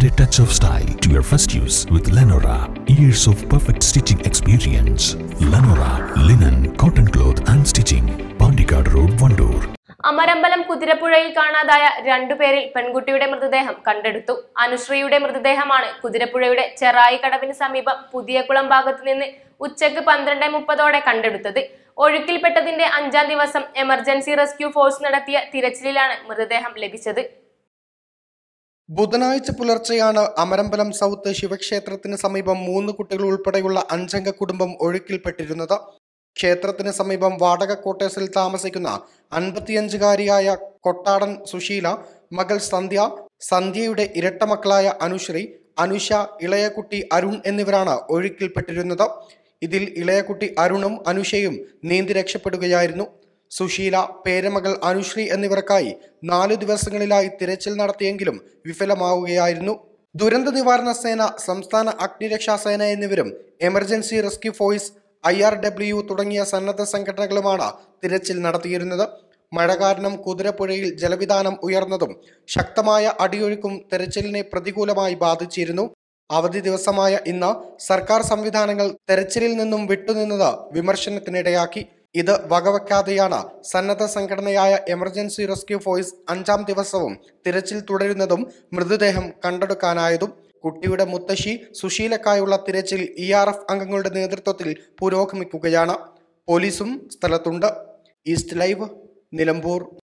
Add a touch of style to your first use with Lenora. Years of perfect stitching experience. Lenora, linen, cotton cloth and stitching. Pandikad Road, Vandoor. Amarambalam കുതിരപ്പുഴയിൽ കാണാതായ രണ്ടുപേരിൽ പെൺകുട്ടിയുടെ മൃതദേഹം കണ്ടെടുത്തു അനുശ്രീയുടെ മൃതദേഹമാണ് കുതിരപ്പുഴയുടെ ചെറായി കടവിന് സമീപം പുതിയകുളം ഭാഗത്ത് നിന്ന് ഉച്ചക്ക് പന്ത്രണ്ട് മുപ്പതോടെ കണ്ടെടുത്തത് ഒഴുക്കിൽപ്പെട്ടതിന്റെ അഞ്ചാം ദിവസം എമർജൻസി റെസ്ക്യൂ ഫോഴ്സ് നടത്തിയ തിരച്ചിലിലാണ് മൃതദേഹം ലഭിച്ചത് ബുധനാഴ്ച പുലർച്ചെയാണ് അമരമ്പലം സൗത്ത് ശിവക്ഷേത്രത്തിന് സമീപം മൂന്ന് കുട്ടികൾ ഉൾപ്പെടെയുള്ള അഞ്ചംഗ കുടുംബം ഒഴുക്കിൽപ്പെട്ടിരുന്നത് ക്ഷേത്രത്തിന് സമീപം വാടക ക്വാർട്ടേഴ്സിൽ താമസിക്കുന്ന അൻപത്തിയഞ്ചുകാരിയായ കൊട്ടാടൻ സുശീല മകൾ സന്ധ്യ സന്ധ്യയുടെ ഇരട്ട മക്കളായ അനുശ്രീ അനുഷ ഇളയകുട്ടി അരുൺ എന്നിവരാണ് ഒഴുക്കിൽപ്പെട്ടിരുന്നത് ഇതിൽ ഇളയകുട്ടി അരുണും അനുഷയും നീന്തി രക്ഷപ്പെടുകയായിരുന്നു സുശീല പേരമകൾ അനുശ്രീ എന്നിവർക്കായി നാലു ദിവസങ്ങളിലായി തിരച്ചിൽ നടത്തിയെങ്കിലും വിഫലമാവുകയായിരുന്നു ദുരന്ത നിവാരണ സേന സംസ്ഥാന അഗ്നിരക്ഷാ സേന എന്നിവരും emergency rescue force I R W തുടങ്ങിയ സന്നദ്ധ സംഘടനകളുമാണ് തിരച്ചിൽ നടത്തിയിരുന്നത് മഴ കാരണം കുതിരപ്പുഴയിൽ ജലവിധാനം ഉയർന്നതും ശക്തമായ അടിയൊഴുക്കും തെരച്ചിലിനെ പ്രതികൂലമായി ബാധിച്ചിരുന്നു അവധി ദിവസമായ ഇന്ന് സർക്കാർ സംവിധാനങ്ങൾ തെരച്ചിലിൽ നിന്നും വിട്ടുനിന്നത് വിമർശനത്തിനിടയാക്കി ഇത് വകവെക്കാതെയാണ് സന്നദ്ധ സംഘടനയായ എമർജൻസി റെസ്ക്യൂ ഫോഴ്സ് അഞ്ചാം ദിവസവും തിരച്ചിൽ തുടരുന്നതും മൃതദേഹം കണ്ടെടുക്കാനായതും കുട്ടിയുടെ മുത്തശ്ശി സുശീലക്കായുള്ള തിരച്ചിൽ ഇ ആർ എഫ് അംഗങ്ങളുടെ നേതൃത്വത്തിൽ പുരോഗമിക്കുകയാണ് പോലീസും സ്ഥലത്തുണ്ട് ഈസ്റ്റ് ലൈവ് നിലമ്പൂർ